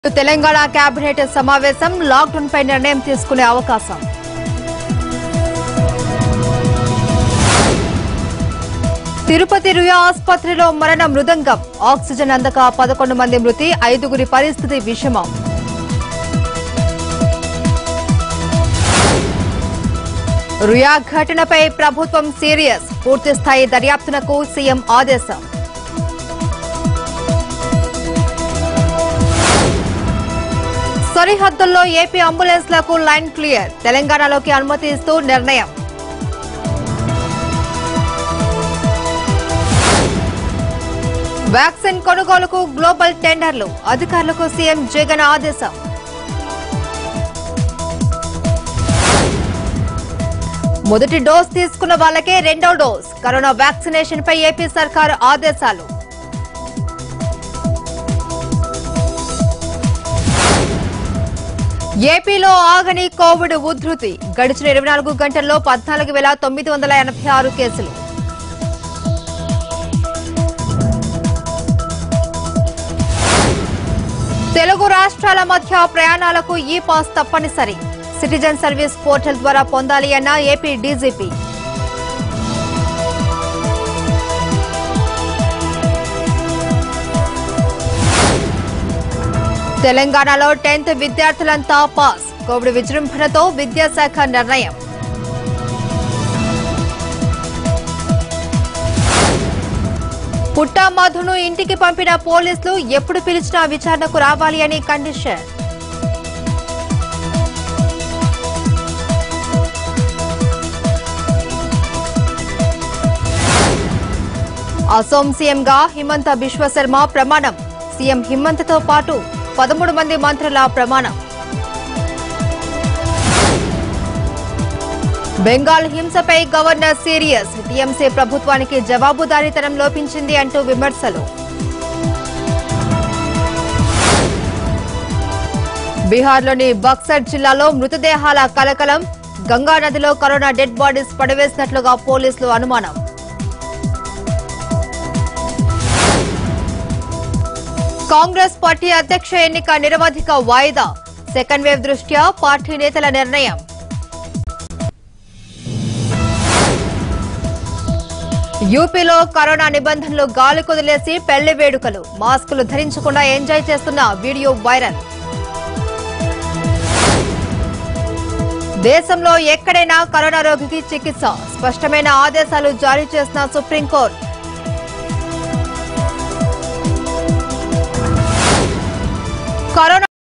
Telangana cabinet సమావేశం lockdown పై నిర్ణయం తీసుకునే అవకాశం తిరుపతి రుయా ఆసుపత్రిలో మరణ మృదంగం ఆక్సిజన్ అందక పదకొండు మంది మృతి ఐదుగురి పరిస్థితి విషమం రుయా ఘటనపై ప్రభుత్వం సీరియస్ పూర్తిస్థాయి దర్యాప్తునకు సీఎం ఆదేశం సరిహద్దుల్లో ఏపీ అంబులెన్స్లకు లైన్ క్లియర్ తెలంగాణలోకి అనుమతి ఇస్తూ నిర్ణయం వ్యాక్సిన్ కొనుగోలుకు గ్లోబల్ టెండర్లు అధికారులకు సీఎం జగన్ ఆదేశం మొదటి డోస్ తీసుకున్న వాళ్ళకే రెండో డోస్ కరోనా వ్యాక్సినేషన్ పై ఏపీ సర్కారు ఆదేశాలు ఏపీలో ఆగని కోవిడ్ ఉధృతి గడిచిన ఇరవై నాలుగు గంటల్లో పద్నాలుగు వేల తొమ్మిది వందల ఎనభై ఆరు కేసులు తెలుగు రాష్ట్రాల మధ్య ప్రయాణాలకు ఈ పాస్ తప్పనిసరి సిటిజన్ సర్వీస్ పోర్టల్ ద్వారా పొందాలి అన్న ఏపీ డీజీపీ తెలంగాణలో టెన్త్ విద్యార్థులంతా పాస్ కోవిడ్ విజృంభణతో విద్యాశాఖ నిర్ణయం పుట్టా మధును ఇంటికి పంపిన పోలీసులు ఎప్పుడు పిలిచినా విచారణకు రావాలి అని కండిషన్ అసోం సీఎంగా హిమంత బిశ్వశర్మ ప్రమాణం సీఎం హిమంతతో పాటు పదమూడు మంది మంత్రుల ప్రమాణం బెంగాల్ హింసపై గవర్నర్ సీరియస్ టీఎంసీ ప్రభుత్వానికి జవాబుదారీతనం లోపించింది అంటూ విమర్శలు బీహార్లోని బక్సర్ జిల్లాలో మృతదేహాల కలకలం గంగా నదిలో కరోనా డెడ్ బాడీస్ పడవేసినట్లుగా పోలీసులు అనుమానం కాంగ్రెస్ పార్టీ అధ్యక్ష ఎన్నిక నిరవధిక వాయిదా సెకండ్ వేవ్ దృష్ట్యా పార్టీ నేతల నిర్ణయం యూపీలో కరోనా నిబంధనలు గాలి కుదిలేసి పెళ్లి వేడుకలు మాస్కులు ధరించకుండా ఎంజాయ్ చేస్తున్న వీడియో వైరల్ దేశంలో ఎక్కడైనా కరోనా రోగికి చికిత్స స్పష్టమైన ఆదేశాలు జారీ చేసిన సుప్రీంకోర్టు కరోనా